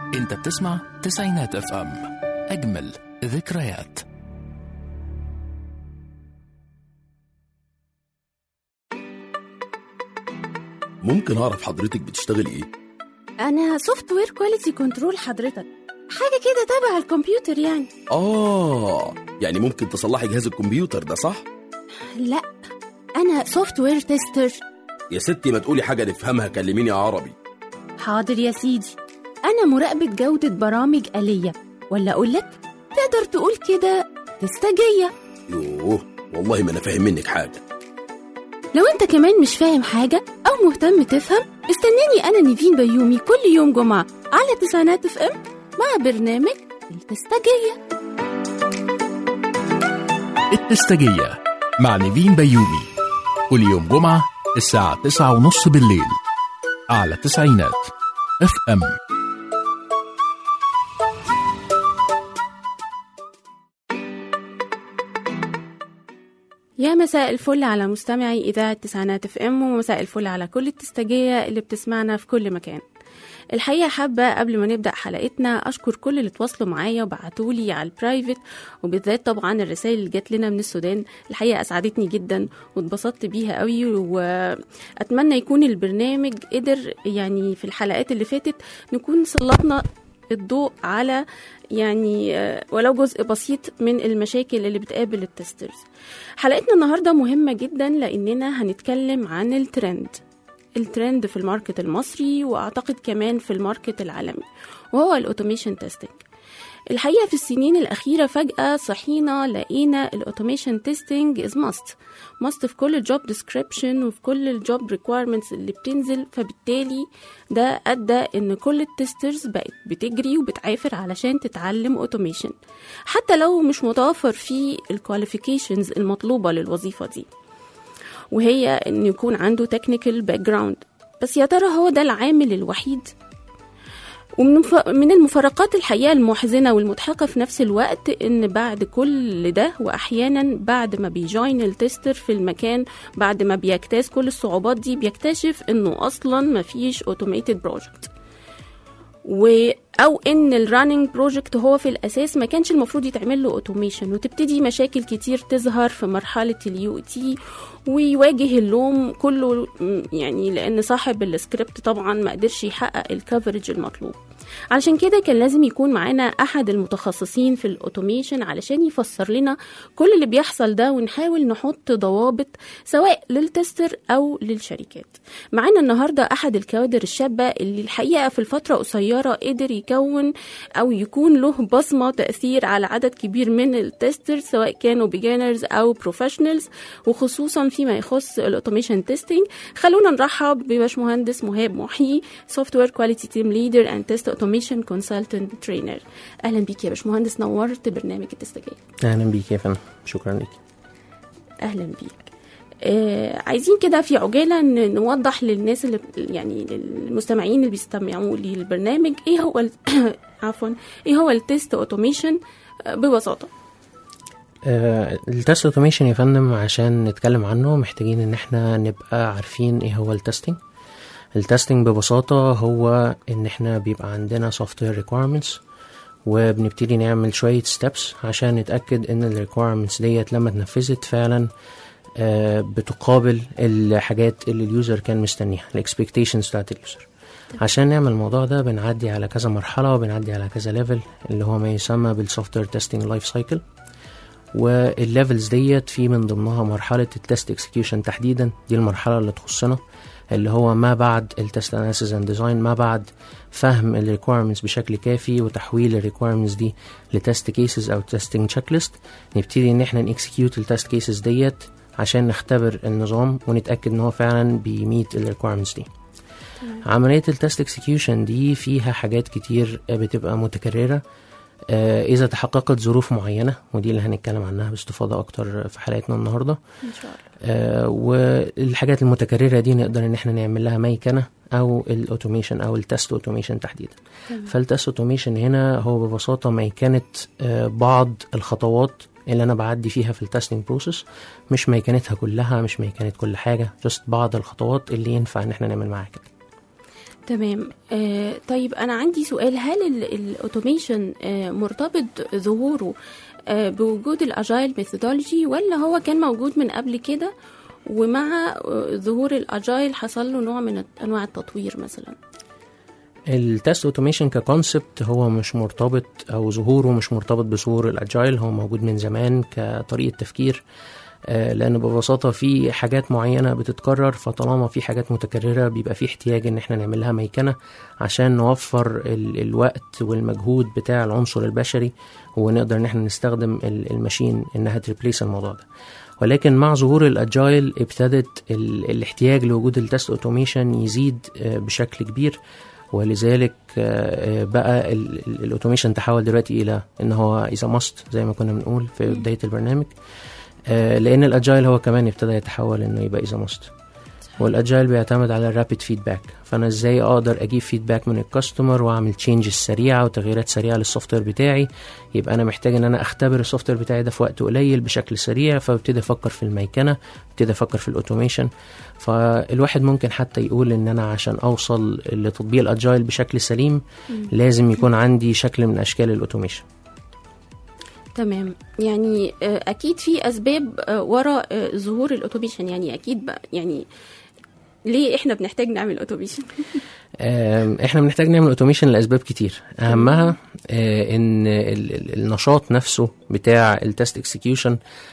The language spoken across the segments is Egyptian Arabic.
انت بتسمع تسعينات اف ام اجمل ذكريات ممكن اعرف حضرتك بتشتغلي ايه انا سوفت وير كواليتي كنترول حضرتك حاجه كده تبع الكمبيوتر يعني اه يعني ممكن تصلحي جهاز الكمبيوتر ده صح لا انا سوفت وير تيستر يا ستي ما تقولي حاجه نفهمها كلميني عربي حاضر يا سيدي انا مراقبه جوده برامج آلية ولا اقول لك تقدر تقول كده تستجيه يوه والله ما انا فاهم منك حاجه لو انت كمان مش فاهم حاجه او مهتم تفهم استناني انا نيفين بيومي كل يوم جمعه على تسعينات اف ام مع برنامج التستجيه التستجية مع نيفين بيومي كل يوم جمعة الساعة تسعة ونص بالليل على تسعينات اف ام يا مساء الفل على مستمعي إذاعة تسعينات اف ام ومساء الفل على كل التستجية اللي بتسمعنا في كل مكان الحقيقة حابة قبل ما نبدأ حلقتنا أشكر كل اللي تواصلوا معايا وبعتولي على البرايفت وبالذات طبعا الرسائل اللي جات لنا من السودان الحقيقة أسعدتني جدا واتبسطت بيها قوي وأتمنى يكون البرنامج قدر يعني في الحلقات اللي فاتت نكون سلطنا الضوء على يعني آه، ولو جزء بسيط من المشاكل اللي بتقابل التسترز حلقتنا النهاردة مهمة جدا لأننا هنتكلم عن الترند الترند في الماركت المصري واعتقد كمان في الماركت العالمي وهو الاوتوميشن تيستنج الحقيقه في السنين الاخيره فجاه صحينا لقينا الاوتوميشن تيستنج از ماست ماست في كل الجوب ديسكريبشن وفي كل الجوب ريكويرمنتس اللي بتنزل فبالتالي ده ادى ان كل التسترز بقت بتجري وبتعافر علشان تتعلم اوتوميشن حتى لو مش متوفر فيه الكواليفيكيشنز المطلوبه للوظيفه دي وهي ان يكون عنده تكنيكال باك جراوند بس يا ترى هو ده العامل الوحيد ومن مف- من المفارقات الحقيقة المحزنة والمضحكة في نفس الوقت إن بعد كل ده وأحيانا بعد ما بيجوين التستر في المكان بعد ما بيجتاز كل الصعوبات دي بيكتشف إنه أصلا مفيش اوتوميتد بروجكت و او ان الراننج بروجكت هو في الاساس ما كانش المفروض يتعمل له اوتوميشن وتبتدي مشاكل كتير تظهر في مرحله اليو تي ويواجه اللوم كله م، يعني لان صاحب السكريبت طبعا ما قدرش يحقق الكفرج المطلوب علشان كده كان لازم يكون معانا احد المتخصصين في الاوتوميشن علشان يفسر لنا كل اللي بيحصل ده ونحاول نحط ضوابط سواء للتستر او للشركات معانا النهارده احد الكوادر الشابه اللي الحقيقه في الفتره قصيره قدر يكون او يكون له بصمه تاثير على عدد كبير من التستر سواء كانوا بيجنرز او بروفيشنالز وخصوصا فيما يخص الاوتوميشن تيستنج خلونا نرحب بباشمهندس مهاب محيي سوفت وير كواليتي تيم ليدر اند تيست اوتوميشن كونسلتنت ترينر اهلا بيك يا باشمهندس نورت برنامج التستجيب اهلا بيك يا فندم شكرا لك اهلا بيك آه عايزين كده في عجاله ن- نوضح للناس اللي يعني للمستمعين اللي بيستمعوا للبرنامج ايه هو ال- عفوا ايه هو التيست اوتوميشن آه، ببساطه آه التست اوتوميشن يا فندم عشان نتكلم عنه محتاجين ان احنا نبقى عارفين ايه هو التستنج التستنج ببساطة هو ان احنا بيبقى عندنا سوفت وير ريكويرمنتس وبنبتدي نعمل شوية ستيبس عشان نتأكد ان الريكويرمنتس ديت لما اتنفذت فعلا آه بتقابل الحاجات اللي اليوزر كان مستنيها الاكسبكتيشنز بتاعت اليوزر عشان نعمل الموضوع ده بنعدي على كذا مرحلة وبنعدي على كذا ليفل اللي هو ما يسمى بالسوفت وير تيستنج لايف سايكل والليفلز ديت في من ضمنها مرحلة التست اكسكيوشن تحديدا دي المرحلة اللي تخصنا اللي هو ما بعد التست اناليسيس اند ديزاين ما بعد فهم الريكويرمنتس بشكل كافي وتحويل الريكويرمنتس دي لتست كيسز او تيستنج تشيك ليست نبتدي ان احنا نكسكيوت التست كيسز ديت عشان نختبر النظام ونتاكد ان هو فعلا بيميت الريكويرمنتس دي عملية التست اكسكيوشن دي فيها حاجات كتير بتبقى متكررة آه، إذا تحققت ظروف معينة ودي اللي هنتكلم عنها باستفاضة أكتر في حلقتنا النهاردة ان شاء الله آه، والحاجات المتكررة دي نقدر إن احنا نعمل لها ميكنة أو الأوتوميشن أو التست أوتوميشن تحديدا فالتست أوتوميشن هنا هو ببساطة ميكنة آه، بعض الخطوات اللي أنا بعدي فيها في التستنج بروسيس مش ميكنتها كلها مش ميكنة كل حاجة جست بعض الخطوات اللي ينفع إن احنا نعمل معاها كده تمام آه طيب انا عندي سؤال هل ال- الاوتوميشن آه مرتبط ظهوره آه بوجود الاجايل ميثودولوجي ولا هو كان موجود من قبل كده ومع آه، ظهور الاجايل حصل له نوع من انواع التطوير مثلا التست اوتوميشن ككونسبت هو مش مرتبط او ظهوره مش مرتبط بظهور الاجايل هو موجود من زمان كطريقه تفكير آه، لان ببساطه في حاجات معينه بتتكرر فطالما في حاجات متكرره بيبقى في احتياج ان احنا نعمل لها ميكنه عشان نوفر ال- الوقت والمجهود بتاع العنصر البشري ونقدر ان احنا نستخدم ال- الماشين انها تريبليس الموضوع ده ولكن مع ظهور الاجايل ابتدت ال- الاحتياج لوجود التست اوتوميشن يزيد آه، بشكل كبير ولذلك آه، آه، بقى ال- ال- الاوتوميشن تحول دلوقتي الى ان هو اذا ماست زي ما كنا بنقول في بدايه البرنامج آه، لان الاجايل هو كمان ابتدى يتحول انه يبقى اذا ماست والاجايل بيعتمد على الرابid فيدباك فانا ازاي اقدر اجيب فيدباك من الكاستمر واعمل تشينجز سريعه وتغييرات سريعه للسوفت وير بتاعي يبقى انا محتاج ان انا اختبر السوفت وير بتاعي ده في وقت قليل بشكل سريع فابتدي افكر في الميكنه ابتدي افكر في الاوتوميشن فالواحد ممكن حتى يقول ان انا عشان اوصل لتطبيق الاجايل بشكل سليم لازم يكون عندي شكل من اشكال الاوتوميشن تمام يعني آه، اكيد في اسباب آه، وراء آه، ظهور الاوتوميشن يعني اكيد بقى يعني ليه احنا بنحتاج نعمل اوتوميشن آم، احنا بنحتاج نعمل اوتوميشن لاسباب كتير اهمها آه، ان ال- ال- النشاط نفسه بتاع التست اكسكيوشن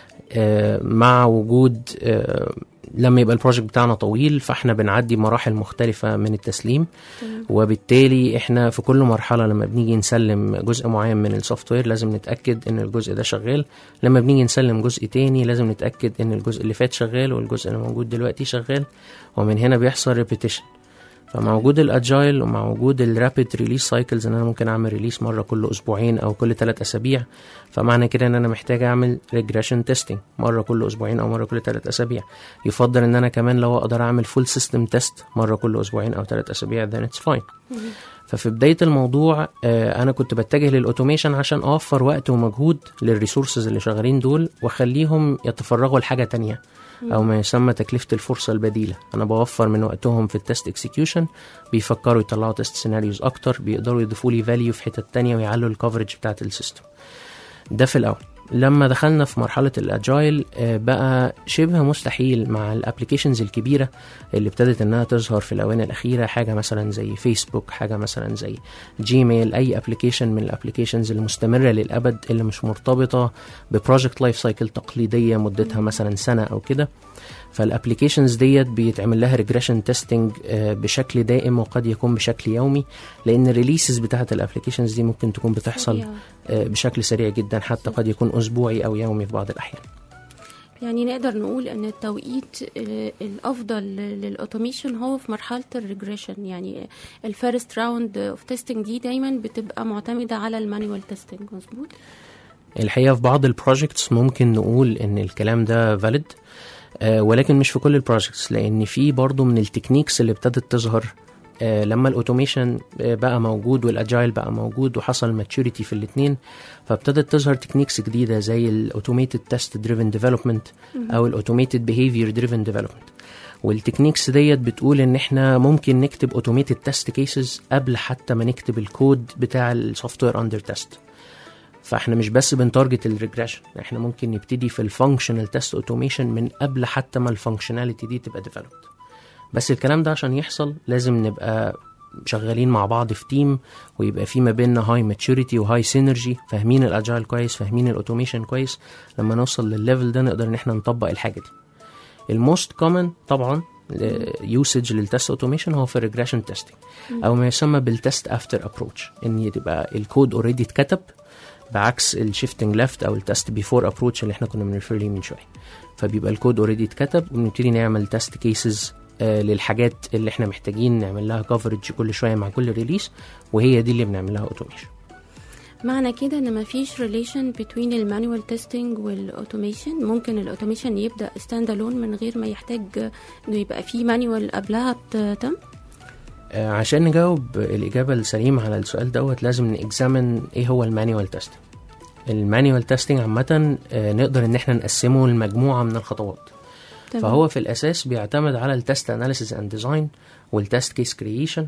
مع وجود آه، لما يبقى البروجكت بتاعنا طويل فاحنا بنعدي مراحل مختلفة من التسليم وبالتالي احنا في كل مرحلة لما بنيجي نسلم جزء معين من السوفت وير لازم نتأكد ان الجزء ده شغال لما بنيجي نسلم جزء تاني لازم نتأكد ان الجزء اللي فات شغال والجزء اللي موجود دلوقتي شغال ومن هنا بيحصل ريبيتيشن فمع وجود الاجايل ومع وجود الرابid ريليس سايكلز ان انا ممكن اعمل ريليس مره كل اسبوعين او كل ثلاث اسابيع فمعنى كده ان انا محتاج اعمل ريجريشن تيستنج مره كل اسبوعين او مره كل ثلاث اسابيع يفضل ان انا كمان لو اقدر اعمل فول سيستم تيست مره كل اسبوعين او ثلاث اسابيع then it's fine ففي بدايه الموضوع آه، انا كنت بتجه للاوتوميشن عشان اوفر وقت ومجهود للريسورسز اللي شغالين دول واخليهم يتفرغوا لحاجه تانية او ما يسمى تكلفه الفرصه البديله انا بوفر من وقتهم في التست اكسكيوشن بيفكروا يطلعوا تيست سيناريوز اكتر بيقدروا يضيفوا لي فاليو في حتت تانية ويعلوا الكفرج بتاعه السيستم ده في الاول لما دخلنا في مرحلة الاجايل آه، بقى شبه مستحيل مع الابليكيشنز الكبيرة اللي ابتدت انها تظهر في الاونه الاخيرة حاجة مثلا زي فيسبوك حاجة مثلا زي جيميل اي ابليكيشن من الابليكيشنز المستمرة للابد اللي مش مرتبطة ببروجكت لايف سايكل تقليدية مدتها مثلا سنة او كده فالابليكيشنز ديت بيتعمل لها ريجريشن تيستنج بشكل دائم وقد يكون بشكل يومي لان الريليسز بتاعه الابليكيشنز دي ممكن تكون بتحصل سريعة. آه، بشكل سريع جدا حتى قد يكون اسبوعي او يومي في بعض الاحيان يعني نقدر نقول ان التوقيت آه، الافضل للاوتوميشن هو في مرحله الريجريشن يعني الفيرست راوند اوف تيستنج دي دايما بتبقى معتمده على المانيوال تيستنج مظبوط الحقيقه في بعض البروجكتس ممكن نقول ان الكلام ده فاليد ولكن مش في كل البروجكتس لان في برضو من التكنيكس اللي ابتدت تظهر آه، لما الاوتوميشن آه، بقى موجود والاجايل بقى موجود وحصل ماتشوريتي في الاثنين فابتدت تظهر تكنيكس جديده زي الاوتوميتد تيست دريفن ديفلوبمنت او الاوتوميتد بيهيفير دريفن ديفلوبمنت والتكنيكس ديت بتقول ان احنا ممكن نكتب اوتوميتد تيست كيسز قبل حتى ما نكتب الكود بتاع السوفت وير اندر تيست فاحنا مش بس بنتارجت الريجريشن احنا ممكن نبتدي في الفانكشنال تيست اوتوميشن من قبل حتى ما الفانكشناليتي دي تبقى ديفلوبد بس الكلام ده عشان يحصل لازم نبقى شغالين مع بعض في تيم ويبقى في ما بيننا هاي ماتشوريتي وهاي سينرجي فاهمين الاجايل كويس فاهمين الاوتوميشن كويس لما نوصل للليفل ده نقدر ان احنا نطبق الحاجه دي الموست كومن طبعا يوسج للتست اوتوميشن هو في الريجريشن تيستنج او ما يسمى بالتست افتر ابروتش ان تبقى الكود اوريدي اتكتب بعكس الشيفتنج ليفت او التست بيفور ابروتش اللي احنا كنا بنرفير ليه من شويه فبيبقى الكود اوريدي اتكتب ونبتدي نعمل تست كيسز للحاجات اللي احنا محتاجين نعمل لها كفرج كل شويه مع كل ريليس وهي دي اللي بنعمل لها اوتوميشن معنى كده ان مفيش ريليشن بين المانوال تيستنج والاوتوميشن ممكن الاوتوميشن يبدا ستاند الون من غير ما يحتاج انه يبقى في مانوال قبلها تم آه، عشان نجاوب الإجابة السليمة على السؤال دوت لازم نإكزامن إيه هو المانيوال تيستنج المانيوال تيستنج عامة آه، نقدر إن إحنا نقسمه لمجموعة من الخطوات تمام. فهو في الأساس بيعتمد على التست أناليسيز أند ديزاين والتست كيس كرييشن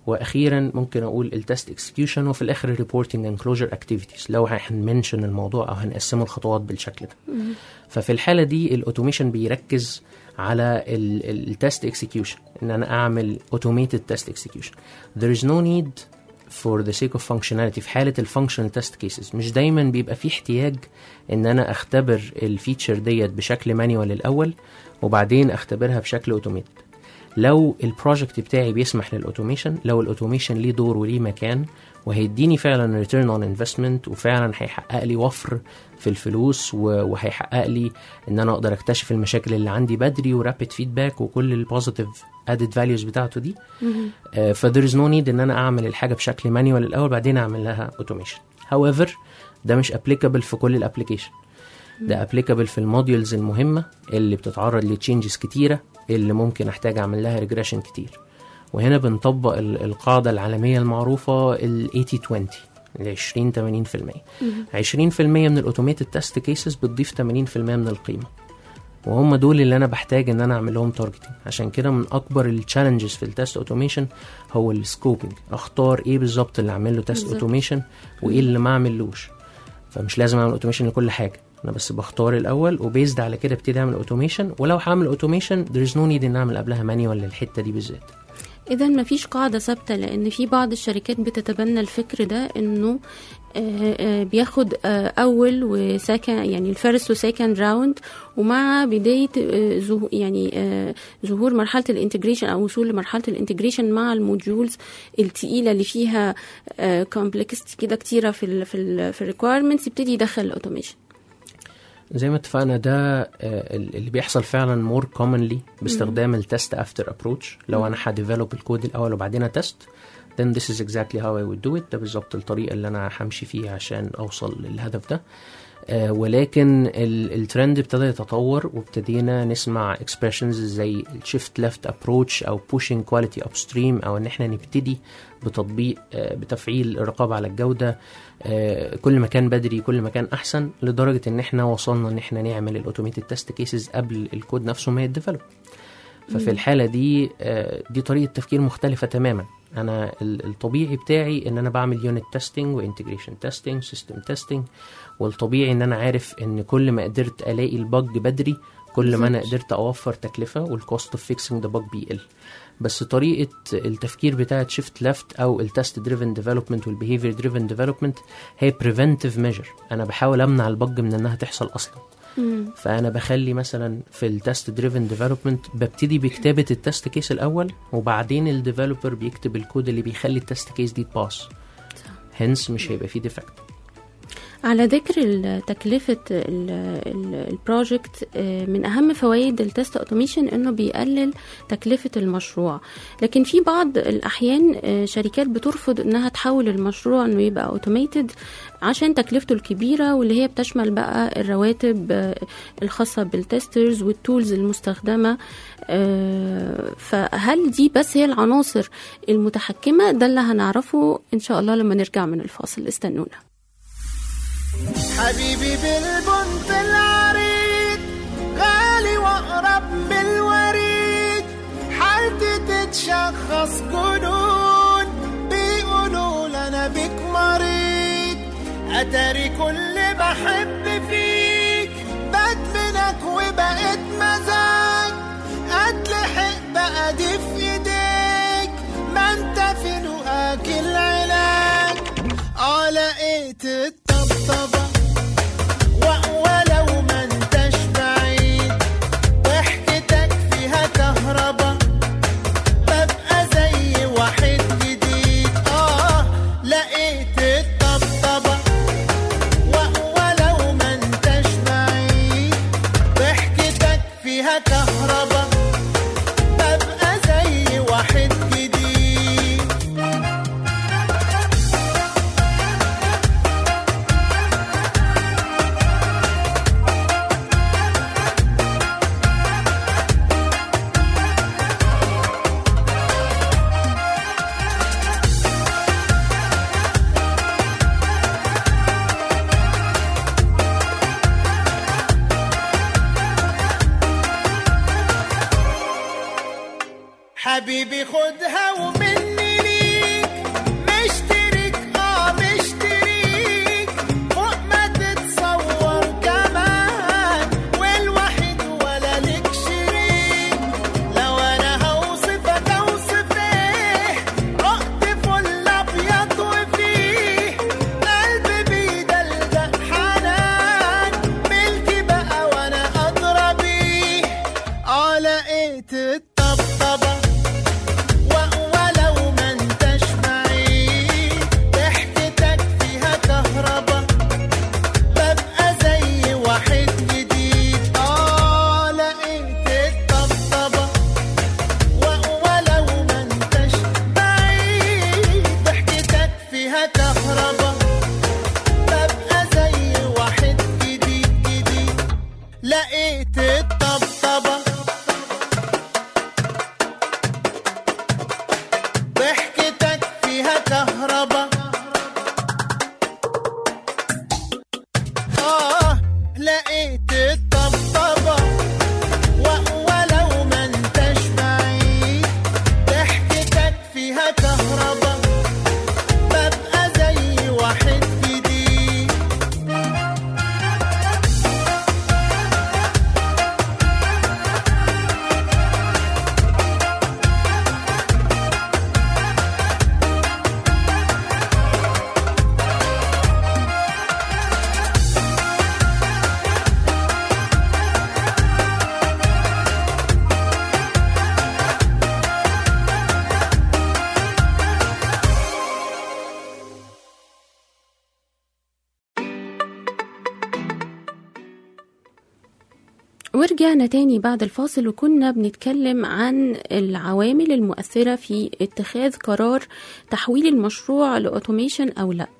واخيرا ممكن اقول التست اكسكيوشن وفي الاخر الريبورتنج اند كلوجر اكتيفيتيز لو هنمنشن الموضوع او هنقسمه الخطوات بالشكل ده ففي الحاله دي الاوتوميشن بيركز على التست اكسكيوشن ان انا اعمل اوتوميتد تست اكسكيوشن there is no need for the sake of functionality في حالة الفانكشنال تيست كيسز مش دايما بيبقى في احتياج ان انا اختبر الفيتشر ديت بشكل مانيوال الاول وبعدين اختبرها بشكل اوتوميتد لو البروجكت بتاعي بيسمح للاوتوميشن لو الاوتوميشن ليه دور وليه مكان وهيديني فعلا ريتيرن اون انفستمنت وفعلا هيحقق لي وفر في الفلوس و- وهيحقق لي ان انا اقدر اكتشف المشاكل اللي عندي بدري ورابid فيدباك وكل البوزيتيف ادد فاليوز بتاعته دي ف there is no need ان انا اعمل الحاجه بشكل مانيوال الاول بعدين اعمل لها اوتوميشن however ده مش applicable في كل الابلكيشن ده applicable في الموديولز المهمه اللي بتتعرض لتشينجز كتيره اللي ممكن احتاج اعمل لها ريجريشن كتير وهنا بنطبق ال- القاعده العالميه المعروفه ال 80 20 ال 20 80% 20% من الاوتوميتد تيست كيسز بتضيف 80% من القيمه وهم دول اللي انا بحتاج ان انا اعمل لهم تارجتنج عشان كده من اكبر التشالنجز في التست اوتوميشن هو السكوبنج اختار ايه بالظبط اللي اعمل له تيست بالظبط. اوتوميشن وايه اللي ما اعملوش فمش لازم اعمل اوتوميشن لكل حاجه انا بس بختار الاول وبيزد على كده ابتدي اعمل اوتوميشن ولو هعمل اوتوميشن there is no need ان اعمل قبلها مانيوال للحته دي بالذات اذا مفيش قاعده ثابته لان في بعض الشركات بتتبنى الفكر ده انه آه، آه، بياخد آه، اول وسكن يعني الفيرست وسكند راوند ومع بدايه آه، ظهو- يعني آه، ظهور مرحله الانتجريشن او وصول لمرحله الانتجريشن مع الموديولز التقيله اللي فيها كومبلكستي كده كتيره في ال في ال في الريكويرمنتس يبتدي يدخل الاوتوميشن زي ما اتفقنا ده آه، اللي بيحصل فعلا مور كومنلي باستخدام التست افتر ابروتش لو انا هديفلوب الكود الاول وبعدين اتست then this is exactly how I would do it ده بالظبط الطريقه اللي انا همشي فيها عشان اوصل للهدف ده آه، ولكن ال- الترند ابتدى يتطور وابتدينا نسمع expressions زي الشيفت ليفت ابروتش او pushing quality upstream او ان احنا نبتدي بتطبيق آه، بتفعيل الرقابه على الجوده آه، كل ما كان بدري كل ما كان احسن لدرجه ان احنا وصلنا ان احنا نعمل الاوتوميتد تيست كيسز قبل الكود نفسه ما يديفلوب ففي الحاله دي آه، دي طريقه تفكير مختلفه تماما انا ال- الطبيعي بتاعي ان انا بعمل يونت تيستنج وانتجريشن تيستنج سيستم تيستنج والطبيعي ان انا عارف ان كل ما قدرت الاقي البج بدري كل ما انا بالظبط. قدرت اوفر تكلفه والكوست اوف فيكسنج ذا بج بيقل بس طريقه التفكير بتاعه شيفت ليفت او التست دريفن ديفلوبمنت والبيهيفير دريفن ديفلوبمنت هي بريفنتيف ميجر انا بحاول امنع البج من انها تحصل اصلا فانا بخلي مثلا في التست دريفن ديفلوبمنت ببتدي بكتابه التست كيس الاول وبعدين الديفلوبر بيكتب الكود اللي بيخلي التست كيس دي تباس هنس مش هيبقى فيه ديفكت على ذكر ال- تكلفة ال- ال- البروجكت آه، من أهم فوائد التست اوتوميشن إنه بيقلل تكلفة المشروع لكن في بعض الأحيان آه، شركات بترفض إنها تحول المشروع إنه يبقى اوتوميتد عشان تكلفته الكبيرة واللي هي بتشمل بقى الرواتب آه، الخاصة بالتسترز والتولز المستخدمة آه، فهل دي بس هي العناصر المتحكمة ده اللي هنعرفه إن شاء الله لما نرجع من الفاصل استنونا حبيبي بالبنت العريض غالي واقرب من الوريد حالتي تتشخص جنون بيقولوا لنا بيك مريض اتاري كل بحب فيك بدمنك وبقيت مزاج اتلحق بقى دي في ايديك ما انت فين واكل علاج اه لقيت الطبطبة و- ولو ما انتش بعيد ضحكتك فيها كهربا ببقى زي واحد جديد اه لقيت الطبطبة و- ولو ما انتش بعيد ضحكتك فيها كهربا ببقى زي واحد جديد حبيبي خدها ومني ليك ورجعنا تاني بعد الفاصل وكنا بنتكلم عن العوامل المؤثرة في اتخاذ قرار تحويل المشروع لأوتوميشن أو لأ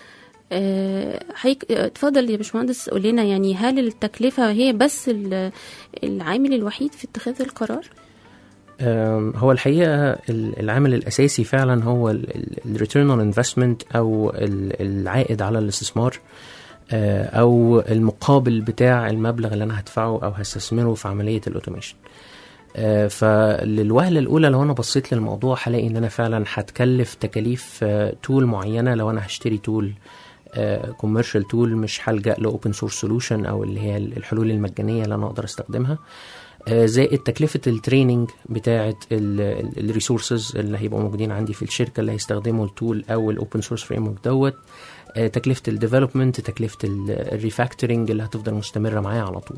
آه، حيك آه، اتفضل يا باشمهندس قول لنا يعني هل التكلفة هي بس ال- العامل الوحيد في اتخاذ القرار؟ أم، هو الحقيقة ال- العامل الأساسي فعلا هو الريتيرن اون انفستمنت أو ال- العائد على الاستثمار آه، أو المقابل بتاع المبلغ اللي أنا هدفعه أو هستثمره في عملية الأوتوميشن آه، فللوهلة الأولى لو أنا بصيت للموضوع هلاقي إن أنا فعلا هتكلف تكاليف آه، تول معينة لو أنا هشتري تول كوميرشال تول مش هلجأ لأوبن سورس سولوشن أو اللي هي الحلول المجانية اللي أنا أقدر أستخدمها آه، زائد تكلفة التريننج بتاعة الريسورسز اللي هيبقوا موجودين عندي في الشركة اللي هيستخدموا التول أو الأوبن سورس فريم ورك دوت آه، تكلفة الديفلوبمنت تكلفة الريفاكتورنج اللي هتفضل مستمرة معايا على طول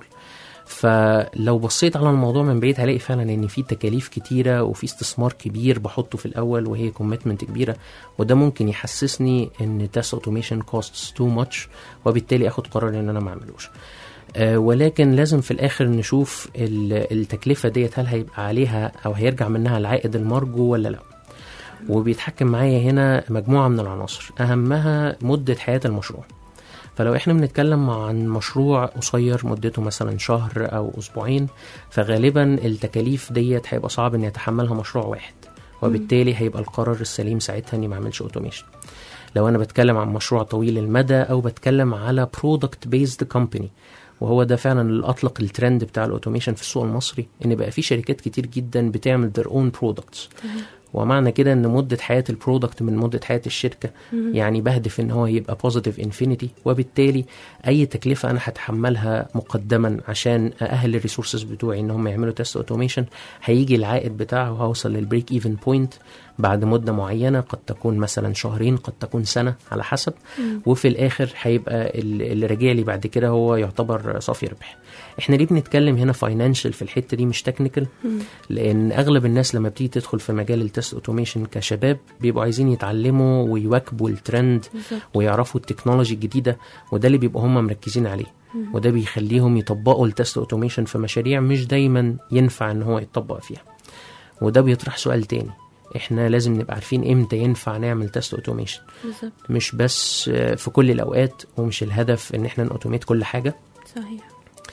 فلو بصيت على الموضوع من بعيد هلاقي فعلا ان في تكاليف كتيره وفي استثمار كبير بحطه في الاول وهي كوميتمنت كبيره وده ممكن يحسسني ان تاس اوتوميشن كوستس تو ماتش وبالتالي اخد قرار ان انا ما اعملوش آه، ولكن لازم في الاخر نشوف ال- التكلفه ديت هل هيبقى عليها او هيرجع منها العائد المرجو ولا لا وبيتحكم معايا هنا مجموعه من العناصر اهمها مده حياه المشروع فلو احنا بنتكلم عن مشروع قصير مدته مثلا شهر او اسبوعين فغالبا التكاليف ديت هيبقى صعب ان يتحملها مشروع واحد وبالتالي هيبقى القرار السليم ساعتها اني ما اعملش اوتوميشن لو انا بتكلم عن مشروع طويل المدى او بتكلم على برودكت بيزد كومباني وهو ده فعلا اللي اطلق الترند بتاع الاوتوميشن في السوق المصري ان بقى في شركات كتير جدا بتعمل their own products ومعنى كده ان مده حياه البرودكت من مده حياه الشركه يعني بهدف ان هو يبقى بوزيتيف انفينيتي وبالتالي اي تكلفه انا هتحملها مقدما عشان ااهل الريسورسز بتوعي ان هم يعملوا تيست اوتوميشن هيجي العائد بتاعه هوصل للبريك ايفن بوينت بعد مده معينه قد تكون مثلا شهرين قد تكون سنه على حسب وفي الاخر هيبقى ال- اللي راجع لي بعد كده هو يعتبر صافي ربح احنا ليه بنتكلم هنا فاينانشال في الحته دي مش تكنيكال لان اغلب الناس لما بتيجي تدخل في مجال التست اوتوميشن كشباب بيبقوا عايزين يتعلموا ويواكبوا الترند بالظبط. ويعرفوا التكنولوجي الجديده وده اللي بيبقوا هم مركزين عليه وده بيخليهم يطبقوا التست اوتوميشن في مشاريع مش دايما ينفع ان هو يتطبق فيها وده بيطرح سؤال تاني احنا لازم نبقى عارفين امتى ينفع نعمل تست اوتوميشن بالظبط مش بس آه، في كل الاوقات ومش الهدف ان احنا نأوتوميت كل حاجه صحيح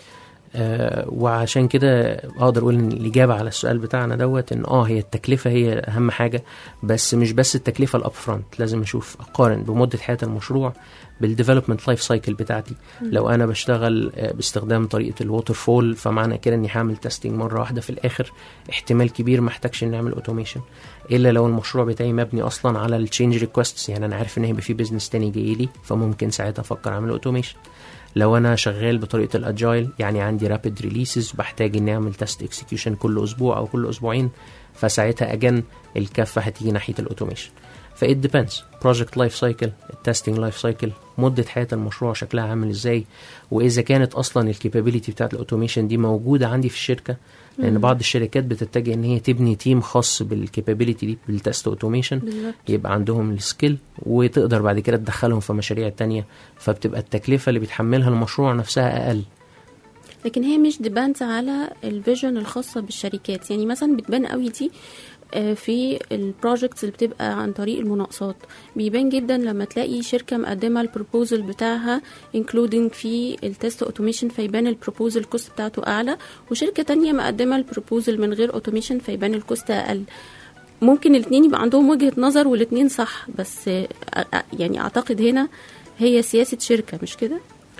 آه، وعشان كده اقدر اقول ان الاجابه على السؤال بتاعنا دوت ان اه هي التكلفه هي اهم حاجه بس مش بس التكلفه الاب فرونت لازم اشوف اقارن بمده حياه المشروع بالديفلوبمنت لايف سايكل بتاعتي لو انا بشتغل آه، باستخدام طريقه الووتر فول فمعنى كده اني هعمل تيستنج مره واحده في الاخر احتمال كبير ما احتاجش اني اعمل اوتوميشن الا لو المشروع بتاعي مبني اصلا على التشينج ريكوستس يعني انا عارف ان هيبقى في بزنس تاني جاي لي فممكن ساعتها افكر اعمل اوتوميشن لو انا شغال بطريقه الاجايل يعني عندي رابيد ريليسز بحتاج اني اعمل تيست اكسكيوشن كل اسبوع او كل اسبوعين فساعتها اجن الكفه هتيجي ناحيه الاوتوميشن فإت ديبيندز بروجكت لايف سايكل التستنج لايف سايكل مده حياه المشروع شكلها عامل ازاي واذا كانت اصلا الكابابيلتي بتاعت الاوتوميشن دي موجوده عندي في الشركه لان بعض الشركات بتتجه ان هي تبني تيم خاص بالكابابيلتي دي بالتست اوتوميشن بالظبط يبقى عندهم السكيل وتقدر بعد كده تدخلهم في مشاريع تانية فبتبقى التكلفة اللي بيتحملها المشروع نفسها أقل لكن هي مش ديبانز على الفيجن الخاصة بالشركات يعني مثلا بتبان قوي دي آه، في البروجكتس اللي بتبقى عن طريق المناقصات بيبان جدا لما تلاقي شركة مقدمة البروبوزل بتاعها انكلودنج في التست اوتوميشن فيبان البروبوزل كوست بتاعته اعلى وشركة تانية مقدمة البروبوزل من غير اوتوميشن فيبان الكوست اقل ممكن الاتنين يبقى عندهم وجهة نظر والاتنين صح بس آه، آه، يعني اعتقد هنا هي سياسة شركة مش كده؟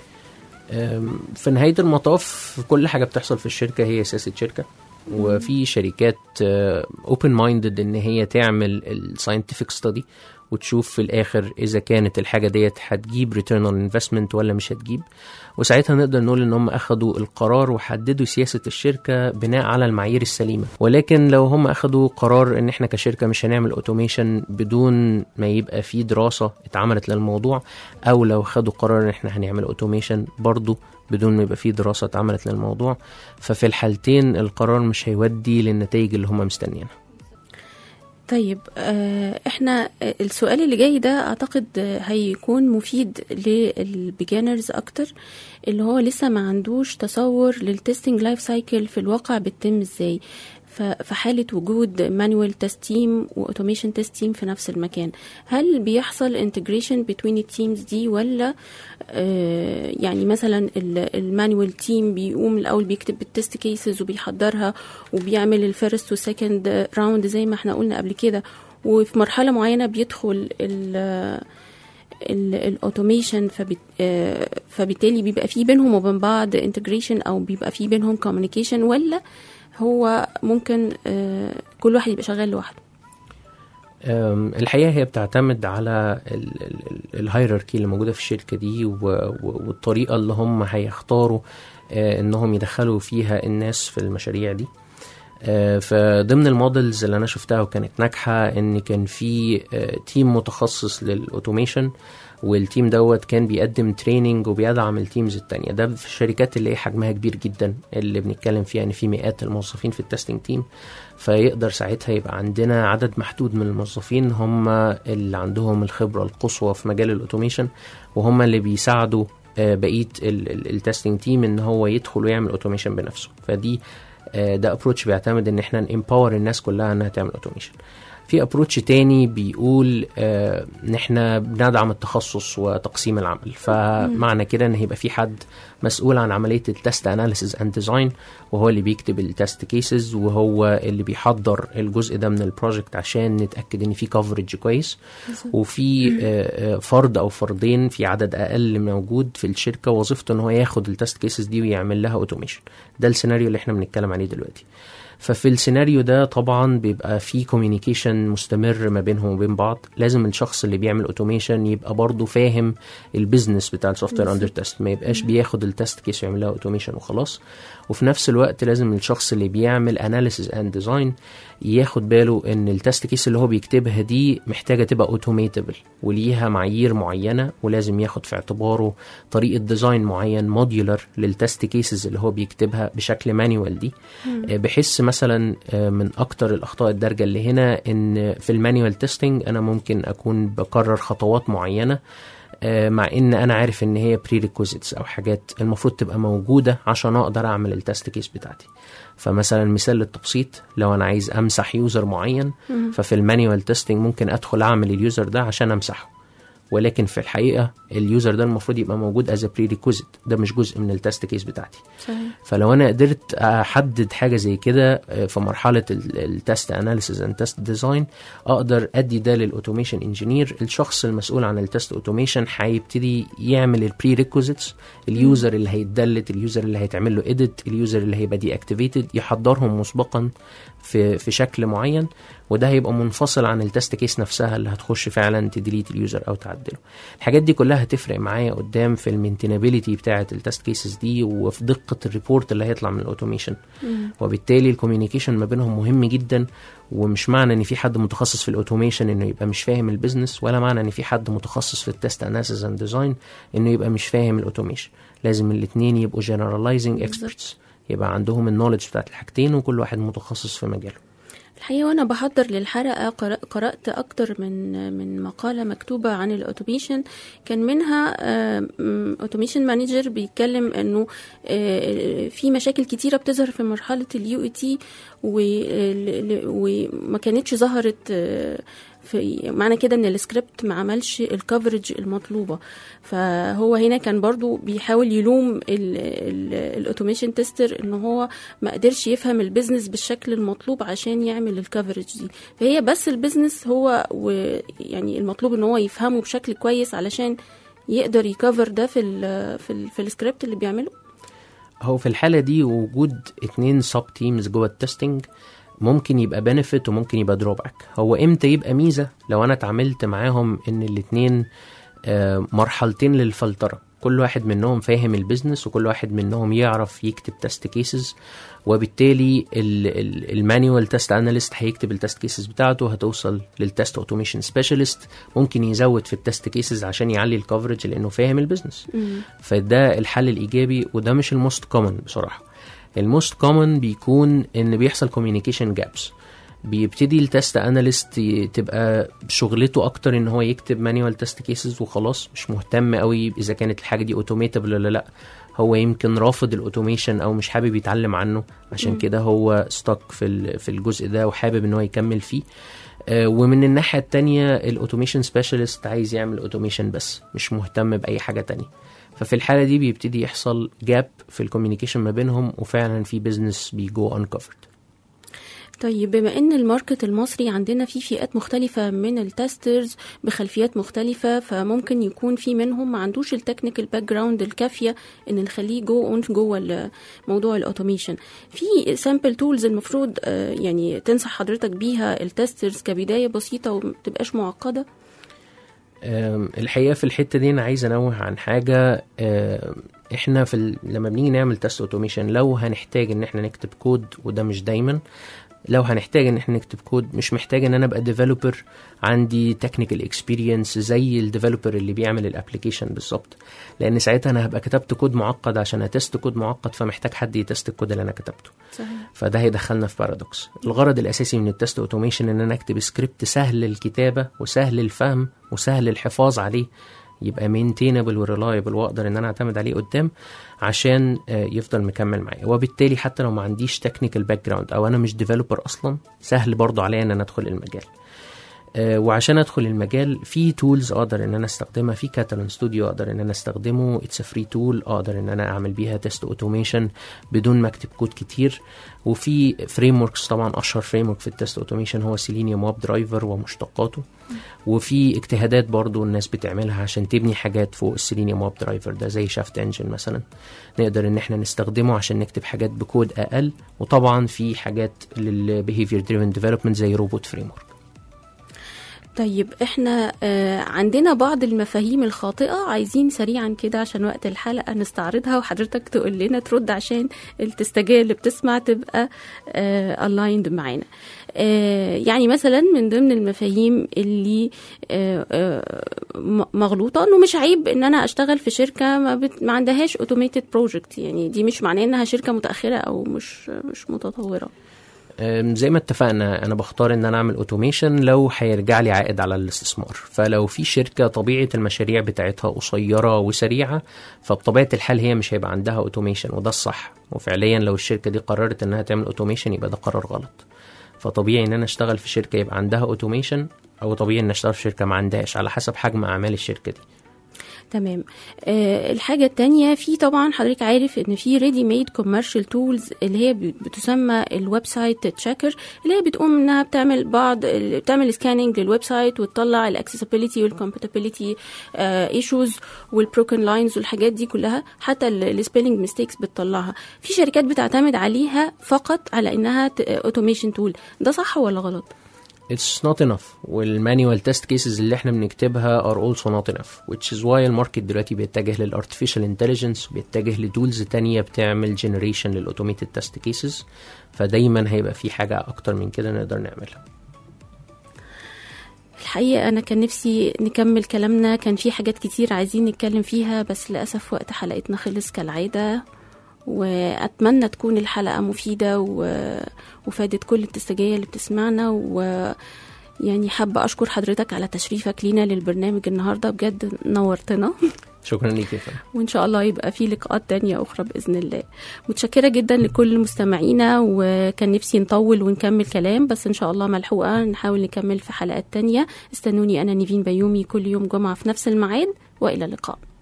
أم، في نهاية المطاف كل حاجة بتحصل في الشركة هي سياسة شركة وفي شركات اوبن مايندد ان هي تعمل الساينتفك ستادي وتشوف في الاخر اذا كانت الحاجه ديت هتجيب ريتيرن اون انفستمنت ولا مش هتجيب وساعتها نقدر نقول ان هم اخدوا القرار وحددوا سياسه الشركه بناء على المعايير السليمه ولكن لو هم اخدوا قرار ان احنا كشركه مش هنعمل اوتوميشن بدون ما يبقى في دراسه اتعملت للموضوع او لو خدوا قرار ان احنا هنعمل اوتوميشن برضو بدون ما يبقى في دراسه اتعملت للموضوع ففي الحالتين القرار مش هيودي للنتائج اللي هم مستنيينها طيب آه، احنا آه، السؤال اللي جاي ده اعتقد آه، هيكون مفيد للبيجانرز اكتر اللي هو لسه ما عندوش تصور للتستنج لايف سايكل في الواقع بتتم ازاي ف- في حالة وجود مانوال تيست تيم واوتوميشن تيست تيم في نفس المكان هل بيحصل انتجريشن بين التيمز دي ولا آه، يعني مثلا المانوال تيم بيقوم الاول بيكتب التست كيسز وبيحضرها وبيعمل الفيرست والسكند راوند زي ما احنا قلنا قبل كده وفي مرحله معينه بيدخل ال الاوتوميشن فبت... آه، فبالتالي بيبقى في بينهم وبين بعض انتجريشن او بيبقى في بينهم كوميونيكيشن ولا هو ممكن آه، كل واحد يبقى شغال لوحده أم، الحقيقه هي بتعتمد على الهيراركي اللي موجوده في الشركه دي و- و- والطريقه اللي هم هيختاروا آه، انهم يدخلوا فيها الناس في المشاريع دي آه، فضمن المودلز اللي انا شفتها وكانت ناجحه ان كان في آه، تيم متخصص للاوتوميشن والتيم دوت كان بيقدم تريننج وبيدعم التيمز التانية ده في الشركات اللي هي حجمها كبير جدا اللي بنتكلم فيها ان في مئات الموظفين في التستنج تيم فيقدر ساعتها يبقى عندنا عدد محدود من الموظفين هم اللي عندهم الخبرة القصوى في مجال الاوتوميشن وهم اللي بيساعدوا آه، بقية التستنج تيم ان هو يدخل ويعمل اوتوميشن بنفسه فدي آه، ده ابروتش بيعتمد ان احنا نامباور الناس كلها انها تعمل اوتوميشن في ابروتش تاني بيقول آه، ان احنا بندعم التخصص وتقسيم العمل فمعنى كده ان هيبقى في حد مسؤول عن عمليه التست اناليسيز اند ديزاين وهو اللي بيكتب التست كيسز وهو اللي بيحضر الجزء ده من البروجكت عشان نتاكد ان في كفرج كويس وفي آه، آه، فرد او فردين في عدد اقل موجود في الشركه وظيفته ان هو ياخد التست كيسز دي ويعمل لها اوتوميشن ده السيناريو اللي احنا بنتكلم عليه دلوقتي ففي السيناريو ده طبعا بيبقى في كوميونيكيشن مستمر ما بينهم وبين بعض لازم الشخص اللي بيعمل اوتوميشن يبقى برضه فاهم البيزنس بتاع السوفت وير اندر تيست ما يبقاش بياخد التست كيس ويعمل لها اوتوميشن وخلاص وفي نفس الوقت لازم الشخص اللي بيعمل اناليسيز اند ديزاين ياخد باله ان التست كيس اللي هو بيكتبها دي محتاجه تبقى اوتوميتبل وليها معايير معينه ولازم ياخد في اعتباره طريقه ديزاين معين موديولر للتست كيسز اللي هو بيكتبها بشكل مانيوال دي آه، بحس مثلا آه، من اكتر الاخطاء الدارجه اللي هنا ان في المانيوال تيستنج انا ممكن اكون بكرر خطوات معينه آه، مع ان انا عارف ان هي بري او حاجات المفروض تبقى موجوده عشان اقدر اعمل التست كيس بتاعتي فمثلا مثال للتبسيط لو انا عايز امسح يوزر معين ففي المانيوال تيستنج ممكن ادخل اعمل اليوزر ده عشان امسحه ولكن في الحقيقه اليوزر ده المفروض يبقى موجود از بري ده مش جزء من التست كيس بتاعتي صحيح فلو انا قدرت احدد حاجه زي كده آه، في مرحله التست اناليسيز اند تست ديزاين اقدر ادي ده للاوتوميشن انجينير الشخص المسؤول عن التست اوتوميشن هيبتدي يعمل البري ريكوزيتس اليوزر اللي هيتدلت اليوزر اللي هيتعمل له اديت اليوزر اللي هيبقى دي اكتيفيتد يحضرهم مسبقا في في شكل معين وده هيبقى منفصل عن التست كيس نفسها اللي هتخش فعلا تديليت اليوزر او تعدله الحاجات دي كلها هتفرق معايا قدام في المينتينابيلتي بتاعه التست كيسز دي وفي دقه الريبورت اللي هيطلع من الاوتوميشن وبالتالي الكوميونيكيشن ما بينهم مهم جدا ومش معنى ان في حد متخصص في الاوتوميشن انه يبقى مش فاهم البيزنس ولا معنى ان في حد متخصص في التست اناليسيس اند ديزاين انه يبقى مش فاهم الاوتوميشن لازم الاثنين يبقوا جنرالايزنج اكسبرتس يبقى عندهم النولج بتاعت الحاجتين وكل واحد متخصص في مجاله الحقيقة وأنا بحضر للحلقة قرأ- قرأت أكتر من من مقالة مكتوبة عن الأوتوميشن كان منها أوتوميشن مانجر بيتكلم إنه آه، في مشاكل كتيرة بتظهر في مرحلة اليو اي تي وما كانتش ظهرت آه، في معنى كده ان السكريبت ما عملش الكفرج المطلوبه فهو هنا كان برضو بيحاول يلوم الاوتوميشن تيستر ان هو ما قدرش يفهم البيزنس بالشكل المطلوب عشان يعمل الكفرج دي فهي بس البيزنس هو و- يعني المطلوب ان هو يفهمه بشكل كويس علشان يقدر يكفر ده في ال في ال في السكريبت اللي بيعمله هو في الحالة دي وجود اتنين سب تيمز جوه التستنج ممكن يبقى بنفيت وممكن يبقى دروباك هو امتى يبقى ميزة لو انا اتعاملت معاهم ان الاتنين آه، مرحلتين للفلترة كل واحد منهم فاهم البيزنس وكل واحد منهم يعرف يكتب تست كيسز وبالتالي المانيوال تيست اناليست هيكتب التست كيسز بتاعته هتوصل للتست اوتوميشن سبيشالست ممكن يزود في التست كيسز عشان يعلي الكفرج لانه فاهم البيزنس فده الحل الايجابي وده مش الموست كومن بصراحه الموست كومن بيكون ان بيحصل كوميونيكيشن جابس بيبتدي التست اناليست تبقى شغلته اكتر ان هو يكتب مانيوال تيست كيسز وخلاص مش مهتم قوي اذا كانت الحاجه دي اوتوميتابل ولا لا هو يمكن رافض الاوتوميشن او مش حابب يتعلم عنه عشان مم. كده هو ستوك في ال- في الجزء ده وحابب ان هو يكمل فيه آه، ومن الناحيه التانية الاوتوميشن سبيشالست عايز يعمل اوتوميشن بس مش مهتم باي حاجه تانية ففي الحاله دي بيبتدي يحصل جاب في الكوميونيكيشن ما بينهم وفعلا في بزنس بيجو انكفرد طيب بما ان الماركت المصري عندنا فيه فئات مختلفة من التسترز بخلفيات مختلفة فممكن يكون في منهم ما عندوش التكنيكال باك جراوند الكافية ان نخليه جو اون جوه ال- موضوع الاوتوميشن في سامبل تولز المفروض آه، يعني تنصح حضرتك بيها التسترز كبداية بسيطة وما تبقاش معقدة أم، الحقيقه في الحته دي انا عايز انوه عن حاجه أم، احنا في ال... لما بنيجي نعمل تيست اوتوميشن لو هنحتاج ان احنا نكتب كود وده مش دايما لو هنحتاج ان احنا نكتب كود مش محتاج ان انا ابقى ديفلوبر عندي تكنيكال اكسبيرينس زي الديفلوبر اللي بيعمل الابلكيشن بالظبط لان ساعتها انا هبقى كتبت كود معقد عشان اتست كود معقد فمحتاج حد يتست الكود اللي انا كتبته صحيح فده هيدخلنا في بارادوكس الغرض الاساسي من التست اوتوميشن ان انا اكتب سكريبت سهل الكتابه وسهل الفهم وسهل الحفاظ عليه يبقى مينتينبل وريلايبل واقدر ان انا اعتمد عليه قدام عشان آه، يفضل مكمل معايا وبالتالي حتى لو ما عنديش تكنيكال باك جراوند او انا مش ديفلوبر اصلا سهل برضو عليا ان انا ادخل المجال آه، وعشان ادخل المجال في تولز اقدر ان انا استخدمها في كاتالون ستوديو اقدر ان انا استخدمه اتس فري تول اقدر ان انا اعمل بيها تيست اوتوميشن بدون ما اكتب كود كتير وفي فريم وركس طبعا اشهر فريم ورك في التيست اوتوميشن هو سيلينيوم واب درايفر ومشتقاته وفي اجتهادات برضو الناس بتعملها عشان تبني حاجات فوق السيلينيوم واب درايفر ده زي شافت انجن مثلا نقدر ان احنا نستخدمه عشان نكتب حاجات بكود اقل وطبعا في حاجات للبيهيفير دريفن ديفلوبمنت زي روبوت فريم ورك طيب احنا آه عندنا بعض المفاهيم الخاطئة عايزين سريعا كده عشان وقت الحلقة نستعرضها وحضرتك تقول لنا ترد عشان التستجية اللي بتسمع تبقى آه aligned معانا آه يعني مثلا من ضمن المفاهيم اللي آه آه م- مغلوطة انه مش عيب ان انا اشتغل في شركة ما, بت ما عندهاش automated project يعني دي مش معناه انها شركة متأخرة او مش مش متطورة أم، زي ما اتفقنا انا بختار ان انا اعمل اوتوميشن لو هيرجع لي عائد على الاستثمار فلو في شركه طبيعه المشاريع بتاعتها قصيره وسريعه فبطبيعه الحال هي مش هيبقى عندها اوتوميشن وده الصح وفعليا لو الشركه دي قررت انها تعمل اوتوميشن يبقى ده قرار غلط فطبيعي ان انا اشتغل في شركه يبقى عندها اوتوميشن او طبيعي ان اشتغل في شركه ما عندهاش على حسب حجم اعمال الشركه دي تمام آه الحاجة التانية في طبعا حضرتك عارف ان في ريدي ميد كوميرشال تولز اللي هي بت- بتسمى الويب سايت تشيكر اللي هي بتقوم انها بتعمل بعض بتعمل سكاننج للويب سايت وتطلع الاكسسبيليتي والكومباتيبيليتي ايشوز والبروكن لاينز والحاجات دي كلها حتى السبيلنج ميستيكس بتطلعها في شركات بتعتمد عليها فقط على انها اوتوميشن تول ده صح ولا غلط It's not enough والمانيوال تيست كيسز اللي احنا بنكتبها are also not enough which is why الماركت دلوقتي بيتجه للارتفيشال انتليجنس بيتجه لتولز تانية بتعمل جنريشن للاوتوميتد تيست كيسز فدايما هيبقى في حاجة اكتر من كده نقدر نعملها الحقيقة أنا كان نفسي نكمل كلامنا كان في حاجات كتير عايزين نتكلم فيها بس للأسف وقت حلقتنا خلص كالعادة وأتمنى تكون الحلقة مفيدة و... وفادت كل التستجية اللي بتسمعنا و يعني حابة أشكر حضرتك على تشريفك لينا للبرنامج النهاردة بجد نورتنا شكرا ليك يا فندم وإن شاء الله يبقى في لقاءات تانية أخرى بإذن الله متشكرة جدا لكل مستمعينا وكان نفسي نطول ونكمل كلام بس إن شاء الله ملحوقة نحاول نكمل في حلقات تانية استنوني أنا نيفين بيومي كل يوم جمعة في نفس الميعاد وإلى اللقاء